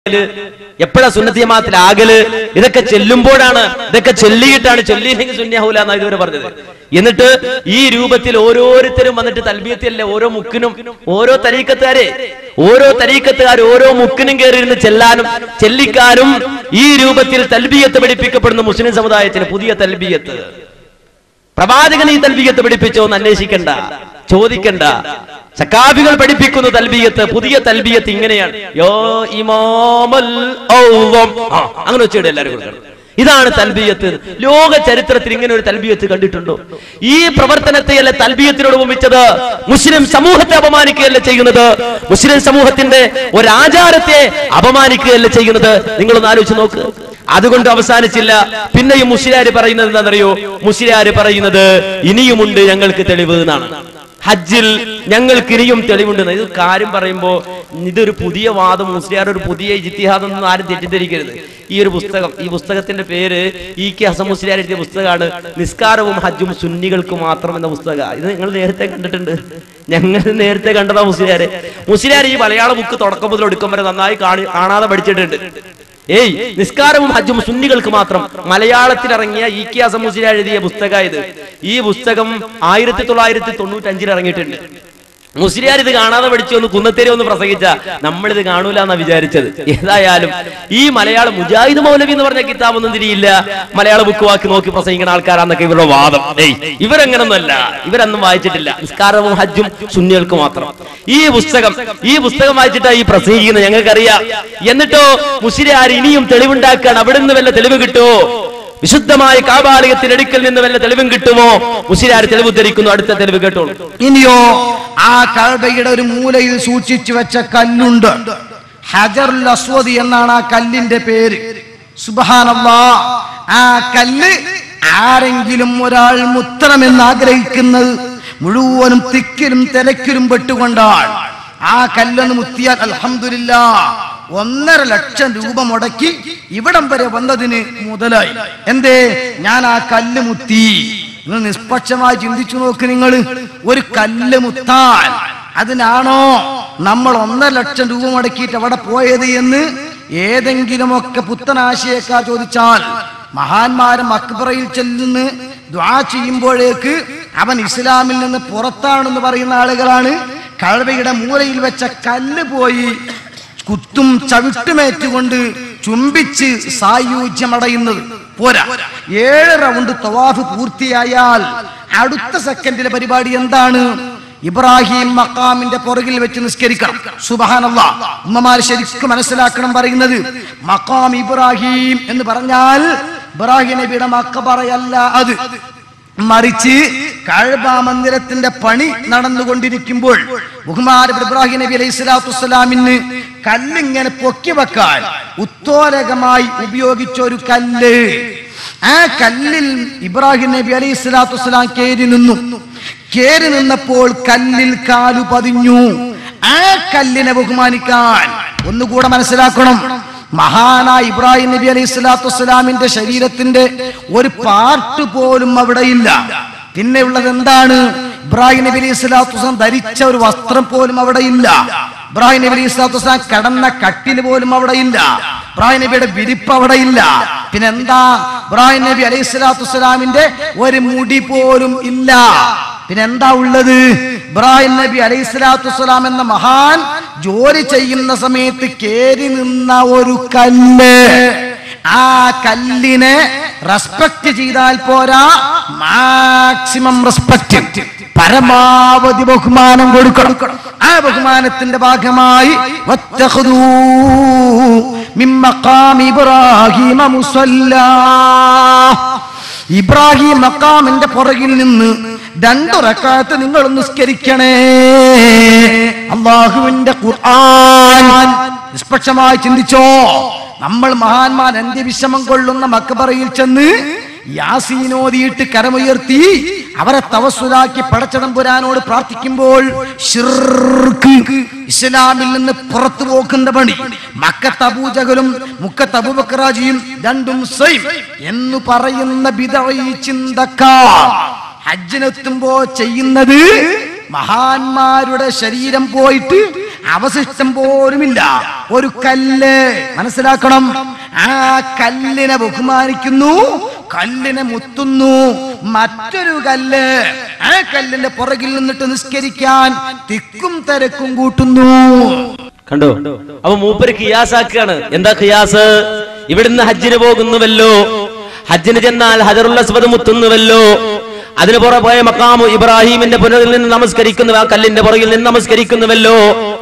എപ്പോഴാ സുന്നത്തി ജമാഅത്തിൽ ആകല് ഇതൊക്കെ ചെല്ലുമ്പോഴാണ് ഇതൊക്കെ ചൊല്ലിയിട്ടാണ് ചൊല്ലിയില്ലെങ്കിൽ സുന്യാഹൂല എന്നാ ഇതുവരെ പറഞ്ഞത് എന്നിട്ട് ഈ രൂപത്തിൽ ഓരോരുത്തരും വന്നിട്ട് തൽബിയത്തിലല്ലേ ഓരോ മുക്കിനും ഓരോ തരീക്കത്തുകാരെ ഓരോ തരീക്കത്തുകാർ ഓരോ മുക്കിനും കയറിയിരുന്ന് ചെല്ലാനും ചെല്ലിക്കാനും ഈ രൂപത്തിൽ തൽബിയത്ത് പഠിപ്പിക്കപ്പെടുന്ന മുസ്ലിം സമുദായത്തിന് പുതിയ തൽബിയത്ത് പ്രവാചകൻ ഈ തൽബിയത്ത് പഠിപ്പിച്ചോ എന്ന് അന്വേഷിക്കണ്ട ചോദിക്കണ്ട സക്കാഫികൾ പഠിപ്പിക്കുന്ന തൽബിയത്ത് പുതിയ തൽബിയത്ത് ഇങ്ങനെയാണ് യോ ഇമാമൽ ഔവം. ആ, അങ്ങനെ വെച്ചിട്ട് എല്ലാവരും കൊടുക്കണം ഇതാണ് തൽബിയത്ത് ലോക ചരിത്രത്തിൽ ഇങ്ങനെ ഒരു തൽബിയത്ത് കണ്ടിട്ടുണ്ടോ ഈ പ്രവർത്തനത്തെയല്ല തൽബിയത്തിനോട് ഉപമിച്ചത് മുസ്ലിം സമൂഹത്തെ അപമാനിക്കുകയല്ല ചെയ്യുന്നത് മുസ്ലിം സമൂഹത്തിന്റെ ഒരാചാരത്തെ അപമാനിക്കുകയല്ല ചെയ്യുന്നത് നിങ്ങളൊന്ന് ആലോചിച്ച് നോക്ക് അതുകൊണ്ട് അവസാനിച്ചില്ല പിന്നെയും മുസ്ലിയാര് പറയുന്നത് എന്താണെന്നറിയോ മുസ്ലിയാര് പറയുന്നത് ഇനിയുമുണ്ട് ഞങ്ങൾക്ക് തെളിവ് എന്നാണ് ഹജ്ജിൽ ഞങ്ങൾക്ക് ഇനിയും തെളിവുണ്ട് ഇത് കാര്യം പറയുമ്പോ ഇതൊരു പുതിയ വാദം മുസ്ലിയാർ ഒരു പുതിയ ഇജിത്തിഹാദം ഒന്നും ആരും തെറ്റിദ്ധരിക്കരുത് ഈ ഒരു പുസ്തകം ഈ പുസ്തകത്തിന്റെ പേര് ഇ കെ ഹസൻ മുസ്ലിയാർ എഴുതിയ പുസ്തകമാണ് നിസ്കാരവും ഹജ്ജും സുന്നികൾക്ക് മാത്രം എന്ന പുസ്തക ഇത് നിങ്ങൾ നേരത്തെ കണ്ടിട്ടുണ്ട് ഞങ്ങൾ നേരത്തെ കണ്ടതാ മുസ്ലിയാരെ മുസ്ലിയാർ ഈ മലയാള ബുക്ക് തുടക്കം മുതൽ ഒടുക്കം വരെ നന്നായി കാണി കാണാതെ പഠിച്ചിട്ടുണ്ട് ഏയ് നിസ്കാരവും ഹജ്ജും സുന്നികൾക്ക് മാത്രം മലയാളത്തിൽ ഇറങ്ങിയ ഇ കെ ഹസൻ മുസ്ലിയാർ എഴുതിയ പുസ്തക ഇത് ഈ പുസ്തകം ആയിരത്തി തൊള്ളായിരത്തി തൊണ്ണൂറ്റി അഞ്ചിൽ ഇറങ്ങിയിട്ടുണ്ട് മുസ്ലിയാർ ഇത് കാണാതെ പഠിച്ചു ഒന്ന് കുന്നത്തേരി ഒന്ന് പ്രസംഗിച്ച നമ്മൾ ഇത് കാണൂല എന്നാ വിചാരിച്ചത് ഏതായാലും ഈ മലയാളം മുജാഹിദ് മൗലവി എന്ന് പറഞ്ഞ കിതാബൊന്നും തിരിയില്ല മലയാള ബുക്ക് വാക്കി നോക്കി പ്രസംഗിക്കുന്ന ആൾക്കാരാന്നൊക്കെ ഇവരുടെ വാദം ഏയ് ഇവരങ്ങനൊന്നുമല്ല ഇവരൊന്നും വായിച്ചിട്ടില്ല നിസ്കാരവും ഹജ്ജും സുന്നികൾക്ക് മാത്രം ഈ പുസ്തകം ഈ പുസ്തകം വായിച്ചിട്ടാ ഈ പ്രസംഗിക്കുന്നത് ഞങ്ങൾക്കറിയാം എന്നിട്ടോ മുസ്ലിയാർ ഇനിയും തെളിവുണ്ടാക്കാൻ അവിടെ നിന്ന് വല്ല തെളിവ് കിട്ടുമോ വിശുദ്ധമായ കാബാലയത്തിനടുക്കൽ നിന്ന് വല്ല തെളിവും കിട്ടുമോ മുസ്ലിയാർ തെളിവ് ഉദ്ധരിക്കുന്നു അടുത്ത തെളിവ് കേട്ടോളൂ ഇനിയോ ആ കഴബയുടെ ഒരു മൂലയിൽ സൂക്ഷിച്ചു വെച്ച കല്ലുണ്ട് ഹജറുൽ അസ്വദ് എന്നാണ് ആ കല്ലിന്റെ പേര് സുബഹാനല്ലാ ആ കല്ല് ആരെങ്കിലും ഒരാൾ മുത്തണമെന്ന് ആഗ്രഹിക്കുന്നത് മുഴുവനും തിക്കിലും തിരക്കിലും പെട്ടുകൊണ്ടാണ് ആ കല്ലൊന്ന് മുത്തിയാൽ അൽഹംദുലില്ല ഒന്നര ലക്ഷം രൂപ മുടക്കി ഇവിടം വരെ വന്നതിന് മുതലായി എന്തേ ഞാൻ ആ കല്ല് മുത്തി നിങ്ങൾ നിഷ്പക്ഷമായി ചിന്തിച്ചു നോക്ക് നിങ്ങൾ ഒരു കല്ല് മുത്താൻ അതിനാണോ നമ്മൾ ഒന്നര ലക്ഷം രൂപ മുടക്കിയിട്ട് അവിടെ പോയത് എന്ന് ഏതെങ്കിലുമൊക്കെ പുത്തനാശയക്കാർ ചോദിച്ചാൽ മഹാന്മാരും അക്ബറയിൽ ചെല്ലുന്ന ദ്വാ ചെയ്യുമ്പോഴേക്ക് അവൻ ഇസ്ലാമിൽ നിന്ന് പുറത്താണെന്ന് പറയുന്ന ആളുകളാണ് കഴവയുടെ മൂലയിൽ വെച്ച കല്ല് പോയി കുത്തും ചവിട്ടുമേറ്റുകൊണ്ട് ചുംബിച്ച് സായുജ്യമടയുന്നത് പോരാ ഏഴ് റൗണ്ട് തവാഫ് പൂർത്തിയായാൽ അടുത്ത സെക്കൻഡിലെ പരിപാടി എന്താണ് ഇബ്രാഹിം മക്കാമിന്റെ പുറകിൽ വെച്ച് നിസ്കരിക്കണം സുബഹാനല്ല ഉമ്മമാർ ശരിക്കും മനസ്സിലാക്കണം പറയുന്നത് മക്കാം ഇബ്രാഹിം എന്ന് പറഞ്ഞാൽ ഇബ്രാഹിം നബിയുടെ മക്കബറയല്ല അത് മറിച്ച് കഴബ മന്ദിരത്തിന്റെ പണി നടന്നുകൊണ്ടിരിക്കുമ്പോൾ ബഹുമാനപ്പെട്ട ഇബ്രാഹിം നബി അലൈഹി സ്വലാത്തു വസ്സലാമിന് കല്ലിങ്ങനെ പൊക്കി വെക്കാൻ ഉത്തോരകമായി ഉപയോഗിച്ച ഒരു കല്ല് ആ കല്ലിൽ ഇബ്രാഹിം നബി അലൈഹി സ്വലാത്തു വസ്സലാം കേറി നിന്നു കേറി നിന്നപ്പോൾ കല്ലിൽ കാലു പതിഞ്ഞു ആ കല്ലിനെ ബഹുമാനിക്കാൻ ഒന്നുകൂടെ മനസ്സിലാക്കണം മഹാനായ ഇബ്രാഹിം നബി അലൈഹി സ്വലാത്തു വസ്സലാമിന്റെ ശരീരത്തിന്റെ ഒരു പാർട്ട് പോലും അവിടെയില്ല പിന്നെ ഉള്ളത് എന്താണ് ഇബ്രാഹിം നബി അലൈഹി സ്വലാത്തു വസ്സലാം ധരിച്ച ഒരു വസ്ത്രം പോലും അവിടെ ഇല്ല ഇബ്രാഹിം നബി അലൈഹി സ്വലാത്തു വസ്സലാം കടന്ന കട്ടില് പോലും അവിടെ ഇല്ല ഇബ്രാഹിം നബിയുടെ വിരിപ്പ് അവിടെ ഇല്ല പിന്നെ എന്താ ഇബ്രാഹിം നബി അലൈഹി സ്വലാത്തു വസ്സലാമിന്റെ ഒരു മുടി പോലും ഇല്ല പിന്നെ എന്താ ഉള്ളത് ഇബ്രാഹിം നബി അലൈഹി സ്വലാത്തു വസ്സലാം എന്ന മഹാൻ ജോലി ചെയ്യുന്ന സമയത്ത് കേറി നിന്ന ഒരു കല്ല് ആ കല്ലിനെ റെസ്പെക്ട് ചെയ്താൽ പോരാ മാക്സിമം റെസ്പെക്ട് പരമാവധി ബഹുമാനം കൊടുക്കണം ആ ബഹുമാനത്തിന്റെ ഭാഗമായി വത്തഖദൂ മിൻ മഖാമി ഇബ്രാഹീമ മുസല്ലാ ഇബ്രാഹിം മക്കാമിന്റെ പുറകിൽ നിന്ന് രണ്ടു റക്കാത്ത് നിങ്ങൾ നിസ്കരിക്കണേ അള്ളാഹുവിന്റെ ഖുർആൻ നിഷ്പക്ഷമായി ചിന്തിച്ചോ നമ്മൾ മഹാന്മാർ അന്ത്യവിഷമം കൊള്ളുന്ന മക്കബറയിൽ ചെന്ന് യാസീനോദിയിട്ട് കരമുയർത്തി അവരെ തവസ്സുലാക്കി പടച്ചതമ്പുരാനോട് പ്രാർത്ഥിക്കുമ്പോൾ ഷിർക്ക് ഇസ്ലാമിൽ നിന്ന് പുറത്തു പോക്കുന്ന പണി മക്കത്ത് അബൂജകലും മുക്കത്ത് അബൂബക്കറാജിയും രണ്ടും സെയിം എന്ന് പറയുന്ന ബിദഈ ചിന്തക്കാർ ഹജ്ജിനെത്തുമ്പോ ചെയ്യുന്നത് മഹാന്മാരുടെ ശരീരം പോയിട്ട് അവശിഷ്ടം പോലുമില്ല ഒരു കല്ല് മനസ്സിലാക്കണം ആ കല്ലിനെ ബഹുമാനിക്കുന്നു കല്ലിനെ മുത്തുന്നു മറ്റൊരു കല്ല് ആ കല്ലിന്റെ പുറകിൽ നിന്നിട്ട് നിസ്കരിക്കാൻ തിക്കും തിരക്കും കൂട്ടുന്നു കണ്ടോ അപ്പൊ മൂപ്പര് ഖിയാസാക്കാണ് എന്താ ഖിയാസ് ഇവിടുന്ന് ഹജ്ജിന് പോകുന്നുവല്ലോ ഹജ്ജിന് ചെന്നാൽ ഹജറുൽ അസ്വദ് മുത്തുന്നുവല്ലോ അതിന് പുറകെ പോയ മക്കാമു ഇബ്രാഹിമിന്റെ പുനരിൽ നിന്ന് നമസ്കരിക്കുന്നു ആ കല്ലിന്റെ പുറകിൽ നിന്ന് നമസ്കരിക്കുന്നുവല്ലോ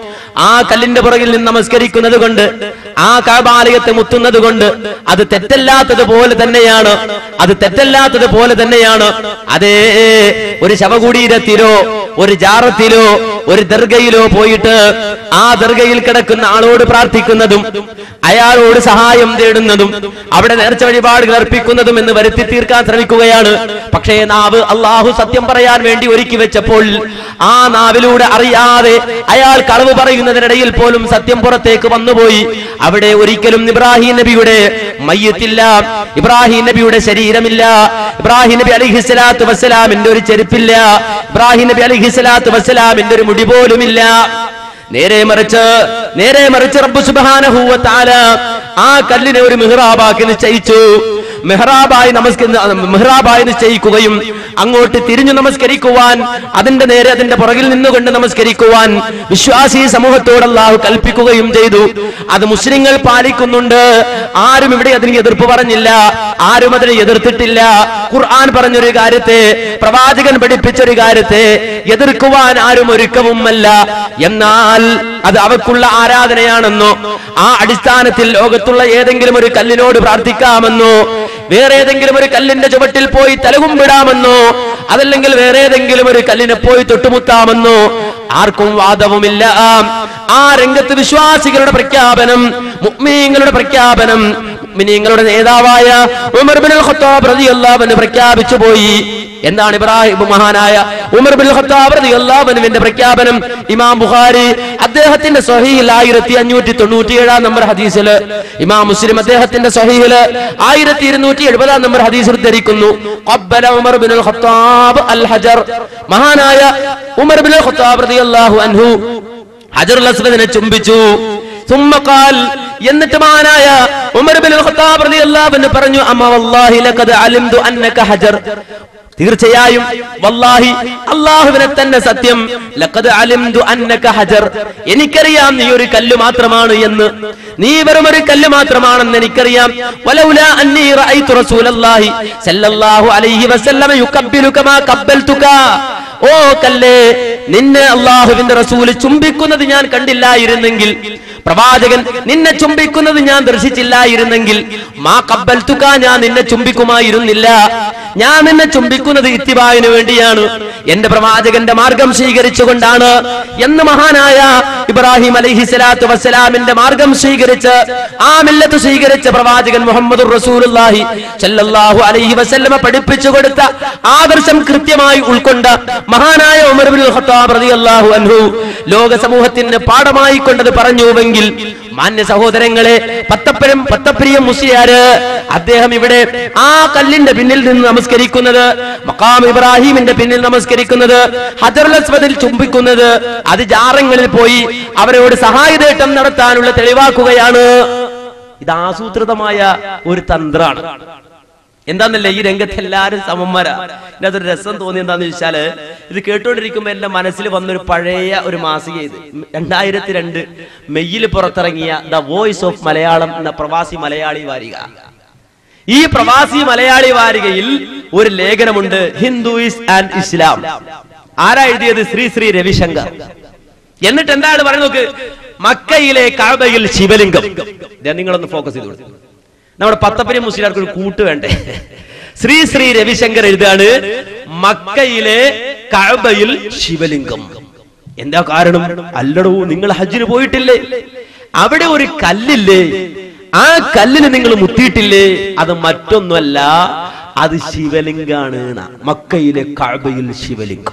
ആ കല്ലിന്റെ പുറകിൽ നിന്ന് നമസ്കരിക്കുന്നത് കൊണ്ട് ആ കഴബാലയത്തെ മുത്തുന്നത് കൊണ്ട് അത് തെറ്റല്ലാത്തത് പോലെ തന്നെയാണ് അത് തെറ്റല്ലാത്തത് പോലെ തന്നെയാണ് അതേ ഒരു ശവകുടീരത്തിലോ ഒരു ജാറത്തിലോ ഒരു ദർഗയിലോ പോയിട്ട് ആ ദർഗയിൽ കിടക്കുന്ന ആളോട് പ്രാർത്ഥിക്കുന്നതും അയാളോട് സഹായം തേടുന്നതും അവിടെ നേർച്ച വഴിപാടുകൾ അർപ്പിക്കുന്നതും എന്ന് വരുത്തി തീർക്കാൻ ശ്രമിക്കുകയാണ് പക്ഷേ നാവ് അള്ളാഹു സത്യം പറയാൻ വേണ്ടി ഒരുക്കി വെച്ചപ്പോൾ ആ നാവിലൂടെ അറിയാതെ അയാൾ കളവ് പറയുന്നതിനിടയിൽ പോലും സത്യം പുറത്തേക്ക് വന്നുപോയി അവിടെ ഒരിക്കലും ഇബ്രാഹിം നബിയുടെ മയ്യത്തില്ല ഇബ്രാഹിം നബിയുടെ ശരീരമില്ല ഇബ്രാഹിം നബി അലിഹിസ്ലാത്തു വസ്സലാമിന്റെ ഒരു ചെരുപ്പില്ല ഇബ്രാഹിം നബി അലിഹിസ്ലാത്തു വസ്സലാമിന്റെ ഒരു മുടി പോലുമില്ല നേരെ മറിച്ച് നേരെ മറിച്ച് റബ്ബ് സുബ്ഹാനഹു വ തആല ആ കല്ലിനെ ഒരു മിഹ്റാബാക്കി നിശ്ചയിച്ചു മെഹ്റാബായി നമസ്കരിക്കുന്ന മെഹ്റാബായി നിശ്ചയിക്കുകയും അങ്ങോട്ട് തിരിഞ്ഞു നമസ്കരിക്കുവാൻ അതിന്റെ നേരെ അതിന്റെ പുറകിൽ നിന്നുകൊണ്ട് നമസ്കരിക്കുവാൻ വിശ്വാസി സമൂഹത്തോട് അള്ളാഹു കൽപ്പിക്കുകയും ചെയ്തു അത് മുസ്ലിങ്ങൾ പാലിക്കുന്നുണ്ട് ആരും ഇവിടെ അതിന് എതിർപ്പ് പറഞ്ഞില്ല ആരും അതിനെ എതിർത്തിട്ടില്ല ഖുർആൻ പറഞ്ഞൊരു കാര്യത്തെ പ്രവാചകൻ പഠിപ്പിച്ചൊരു കാര്യത്തെ എതിർക്കുവാൻ ആരും ഒരുക്കവുമല്ല എന്നാൽ അത് അവക്കുള്ള ആരാധനയാണെന്നോ ആ അടിസ്ഥാനത്തിൽ ലോകത്തുള്ള ഏതെങ്കിലും ഒരു കല്ലിനോട് പ്രാർത്ഥിക്കാമെന്നോ വേറെ ഏതെങ്കിലും ഒരു കല്ലിന്റെ ചുവട്ടിൽ പോയി തലകുമ്പിടാമെന്നോ അതല്ലെങ്കിൽ വേറെ ഏതെങ്കിലും ഒരു കല്ലിനെ പോയി തൊട്ടുമുത്താമെന്നോ ആർക്കും വാദവുമില്ല ആ രംഗത്ത് വിശ്വാസികളുടെ പ്രഖ്യാപനം മുഅ്മിനീങ്ങളുടെ പ്രഖ്യാപനം മുഅ്മിനീങ്ങളുടെ നേതാവായ ഉമർ ബിൻ ഖത്താബ് റളിയല്ലാഹു അൻഹു പ്രഖ്യാപിച്ചു പോയി എന്താണ് ഇബ്രാഹിം മഹാനായ ഉമർ ബിൻ ഖത്താബ് റളിയല്ലാഹു അൻഹുവിന്റെ പ്രഖ്യാപനം ഇമാം ബുഖാരി അദ്ദേഹത്തിന്റെ സ്വഹീഹിൽ ആയിരത്തി അഞ്ഞൂറ്റി തൊണ്ണൂറ്റി ഏഴാം നമ്പർ ഹദീസില് ഇമാം മുസ്ലിം അദ്ദേഹത്തിന്റെ സ്വഹീഹില് ആയിരത്തി ഇരുന്നൂറ്റി എഴുപതാം നമ്പർ ഹദീസ് ഉദ്ധരിക്കുന്നു ഖബ്ബല ഉമർ ബിൻ ഖത്താബ് അൽ ഹജർ മഹാനായ ഉമർ ബിൻ ഖത്താബ് റളിയല്ലാഹു അൻഹു ഹജറുൽ അസ്വദിനെ ചുംബിച്ചു ثم قال എന്നിട്ട് മഹാനായ ഉമർ ബിൻ ഖത്താബ് റളിയല്ലാഹു അൻഹു പറഞ്ഞു അമ്മ വല്ലാഹി ലഖദ് അലിംതു അന്നക ഹജർ തീർച്ചയായും വല്ലാഹി അള്ളാഹുവിനെ തന്നെ സത്യം ലഖദ് അലിംതു അന്നക ഹജർ എനിക്കറിയാം നീ ഒരു കല്ല് മാത്രമാണ് എന്ന് നീ വെറും ഒരു കല്ല് മാത്രമാണെന്ന് എനിക്കറിയാം വലൗല അന്നി റഅയ്തു റസൂലല്ലാഹി സല്ലല്ലാഹു അലൈഹി വസല്ലമ യുകബ്ബിലു കമാ കബ്ബൽതുക ഓ കല്ലേ നിന്നെ അള്ളാഹുവിന്റെ റസൂല് ചുംബിക്കുന്നത് ഞാൻ കണ്ടില്ലായിരുന്നെങ്കിൽ പ്രവാചകൻ നിന്നെ ചുംബിക്കുന്നത് ഞാൻ ദർശിച്ചില്ലായിരുന്നെങ്കിൽ മാ കബ്ബൽ തുക ഞാൻ നിന്നെ ചുംബിക്കുമായിരുന്നില്ല ഞാൻ നിന്നെ ചുംബിക്കുന്നത് ഇത്തിബായിന് വേണ്ടിയാണ് എന്റെ പ്രവാചകന്റെ മാർഗം സ്വീകരിച്ചുകൊണ്ടാണ് എന്ന് മഹാനായ ഇബ്രാഹിം അലൈഹി സ്വലാത്തു വസ്സലാമിന്റെ മാർഗം സ്വീകരിച്ച് ആ മില്ലത്ത് സ്വീകരിച്ച പ്രവാചകൻ മുഹമ്മദ് റസൂലുള്ളാഹി സല്ലല്ലാഹു അലൈഹി വസല്ലമ പഠിപ്പിച്ചു കൊടുത്ത ആദർശം കൃത്യമായി ഉൾക്കൊണ്ട് മഹാനായ ഉമർ ബിൻ ഖത്താബ് റളിയല്ലാഹു അൻഹു ലോക സമൂഹത്തിന് പാഠമായി കൊണ്ടത് പറഞ്ഞുവെങ്കിൽ മാന്യ സഹോദരങ്ങളെ പത്തപ്പരം പത്തപ്രിയം മുസ്ലിയാര് അദ്ദേഹം ഇവിടെ ആ കല്ലിന്റെ പിന്നിൽ നിന്ന് നമസ്കരിക്കുന്നത് മക്കാം ഇബ്രാഹിമിന്റെ പിന്നിൽ നമസ്കരിക്കുന്നത് ഹജറുൽ അസ്വദിൽ ചുംബിക്കുന്നത് അത് ജാറങ്ങളിൽ പോയി അവരോട് സഹായതേട്ടം നടത്താനുള്ള തെളിവാക്കുകയാണ് ഇത് ആസൂത്രിതമായ ഒരു തന്ത്രാണ് എന്താന്നല്ലേ ഈ രംഗത്ത് എല്ലാരും സമന്മാരാ ഇതിനകത്തൊരു രസം തോന്നി എന്താന്ന് ചോദിച്ചാല് ഇത് കേട്ടോണ്ടിരിക്കുമ്പോ എന്റെ മനസ്സിൽ വന്നൊരു പഴയ ഒരു മാസിക ഇത് രണ്ടായിരത്തി രണ്ട് മെയ്യിൽ പുറത്തിറങ്ങിയ ദ വോയിസ് ഓഫ് മലയാളം എന്ന പ്രവാസി മലയാളി വാരിക ഈ പ്രവാസി മലയാളി വാരികയിൽ ഒരു ലേഖനമുണ്ട് ഹിന്ദുയിസ് ആൻഡ് ഇസ്ലാം ആരാ എഴുതിയത് ശ്രീ ശ്രീ രവിശങ്കർ എന്നിട്ട് എന്താണ് പറയുന്നത് നോക്ക് മക്കയിലെ കഅബയിൽ ശിവലിംഗം ദേ നിങ്ങളൊന്ന് ഫോക്കസ് ചെയ്തു കൊടുത്തു നമ്മുടെ പത്തപ്പരി മുസ്ലിംകാർക്ക് ഒരു കൂട്ട് വേണ്ടേ ശ്രീ ശ്രീ രവിശങ്കർ എഴുതാണ് മക്കയിലെ കഅബയിൽ ശിവലിംഗം എന്താ കാരണം അല്ലടോ നിങ്ങൾ ഹജ്ജിന് പോയിട്ടില്ലേ അവിടെ ഒരു കല്ലില്ലേ ആ കല്ലിന് നിങ്ങൾ മുത്തിയിട്ടില്ലേ അത് മറ്റൊന്നുമല്ല അത് ശിവലിംഗാണ് ന്നാ. മക്കയിലെ കഅബയിൽ ശിവലിംഗം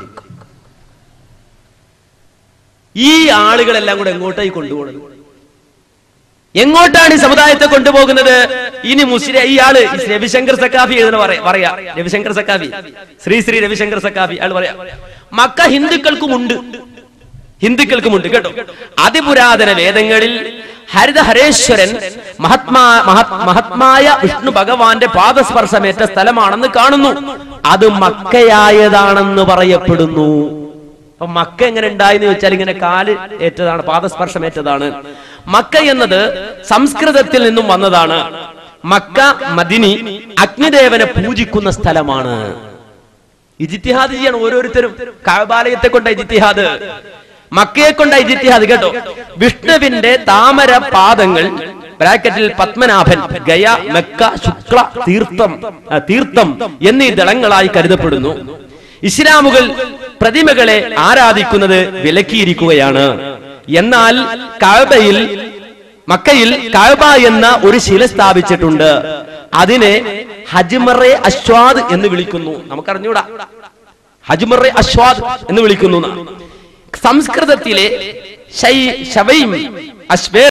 ഈ ആളുകളെല്ലാം കൂടെ എങ്ങോട്ടായി കൊണ്ടുപോകുന്നത് എങ്ങോട്ടാണ് ഈ സമുദായത്തെ കൊണ്ടുപോകുന്നത് ഇനി മുസ്ലിം ഈ ആള് ഈ രവിശങ്കർ സക്കാഫി എഴുതുന്ന പറയാ പറയാ രവിശങ്കർ സക്കാഫി ശ്രീ ശ്രീ രവിശങ്കർ സക്കാഫി അയാൾ പറയാ മക്ക ഹിന്ദുക്കൾക്കും ഉണ്ട് ഹിന്ദുക്കൾക്കുമുണ്ട് കേട്ടോ അതിപുരാതന വേദങ്ങളിൽ ഹരിതഹരേശ്വരൻ മഹാത്മാ മഹത് മഹത്മായ വിഷ്ണു ഭഗവാന്റെ പാദസ്പർശമേറ്റ സ്ഥലമാണെന്ന് കാണുന്നു അത് മക്കയായതാണെന്ന് പറയപ്പെടുന്നു അപ്പൊ മക്ക എങ്ങനെ ഉണ്ടായി എന്ന് ചോദിച്ചാൽ ഇങ്ങനെ കാല് ഏറ്റതാണ് പാദസ്പർശമേറ്റതാണ് മക്ക എന്നത് സംസ്കൃതത്തിൽ നിന്നും വന്നതാണ് മക്ക മദിനി അഗ്നിദേവനെ പൂജിക്കുന്ന സ്ഥലമാണ് ഇജിത്തിഹാദ് ചെയ്യണം ഓരോരുത്തരും കാബാലയത്തെ കൊണ്ട ഇജിത്തിഹാദ് മക്കയെ കൊണ്ട ഇജിത്തിഹാദ് കേട്ടോ വിഷ്ണുവിന്റെ താമര പാദങ്ങൾ ബ്രാക്കറ്റിൽ പത്മനാഭൻ ഗയ മെക്ക ശുക്ല തീർത്ഥം ആ, തീർത്ഥം എന്നീ ദളങ്ങളായി കരുതപ്പെടുന്നു ഇസ്ലാമുകൾ പ്രതിമകളെ ആരാധിക്കുന്നത് വിലക്കിയിരിക്കുകയാണ് എന്നാൽ കാബയിൽ മക്കയിൽ കാബ എന്ന ഒരു ശില സ്ഥാപിച്ചിട്ടുണ്ട് അതിനെ ഹജ്മറെ അശ്വാദ് എന്ന് വിളിക്കുന്നു നമുക്കറിഞ്ഞൂടാ ഹജ്മറെ അശ്വാദ് എന്ന് വിളിക്കുന്നു എന്നാ. സംസ്കൃതത്തിലെ ശൈ ശവൈം അശ്വേ